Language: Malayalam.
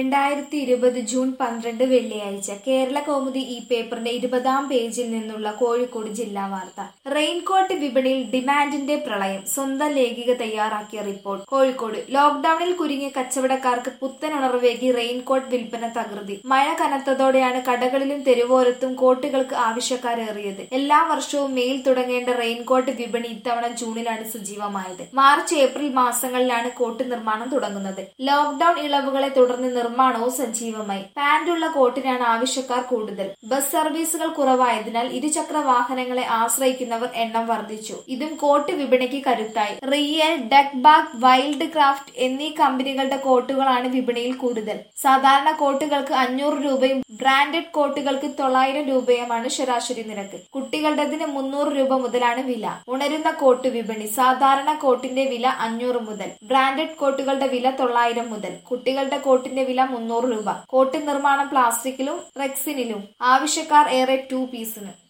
രണ്ടായിരത്തി ഇരുപത് ജൂൺ പന്ത്രണ്ട് വെള്ളിയാഴ്ച കേരള കൗമുദി ഈ പേപ്പറിന്റെ ഇരുപതാം പേജിൽ നിന്നുള്ള കോഴിക്കോട് ജില്ലാ വാർത്ത റെയിൻകോട്ട് വിപണിയിൽ ഡിമാൻഡിന്റെ പ്രളയം സ്വന്തം ലേഖിക തയ്യാറാക്കിയ റിപ്പോർട്ട് കോഴിക്കോട് ലോക്ഡൌണിൽ കുരുങ്ങിയ കച്ചവടക്കാർക്ക് പുത്തൻ ഉണർവേകി റെയിൻകോട്ട് വിൽപ്പന തകൃതി മഴ കനത്തതോടെയാണ് കടകളിലും തെരുവോരത്തും കോട്ടുകൾക്ക് ആവശ്യക്കാരേറിയത് എല്ലാ വർഷവും മെയിൽ തുടങ്ങേണ്ട റെയിൻകോട്ട് വിപണി ഇത്തവണ ജൂണിലാണ് സജീവമായത് മാർച്ച് ഏപ്രിൽ മാസങ്ങളിലാണ് കോട്ട് നിർമ്മാണം തുടങ്ങുന്നത് ലോക്ഡൌൺ ഇളവുകളെ തുടർന്ന് നിർമ്മാണവും സജീവമായി പാന്റുള്ള കോട്ടിനാണ് ആവശ്യക്കാർ കൂടുതൽ ബസ് സർവീസുകൾ കുറവായതിനാൽ ഇരുചക്ര വാഹനങ്ങളെ ആശ്രയിക്കുന്നവർ എണ്ണം വർദ്ധിച്ചു ഇതും കോട്ട് വിപണിക്ക് കരുത്തായി real duckback wildcraft എന്നീ കമ്പനികളുടെ കോട്ടുകളാണ് വിപണിയിൽ കൂടുതൽ സാധാരണ കോട്ടുകൾക്ക് അഞ്ഞൂറ് രൂപയും ബ്രാൻഡഡ് കോട്ടുകൾക്ക് തൊള്ളായിരം രൂപയുമാണ് ശരാശരി നിരക്ക് കുട്ടികളുടേതിന് മുന്നൂറ് രൂപ മുതലാണ് വില ഉണരുന്ന കോട്ട് വിപണി സാധാരണ കോട്ടിന്റെ വില അഞ്ഞൂറ് മുതൽ ബ്രാൻഡഡ് കോട്ടുകളുടെ വില തൊള്ളായിരം മുതൽ കുട്ടികളുടെ കോട്ടിന്റെ വില മുന്നൂറ് രൂപ കോട്ട് നിർമ്മാണം പ്ലാസ്റ്റിക്കിലും റെക്സിനിലും ആവശ്യക്കാർ ഏറെ ടു പീസിന്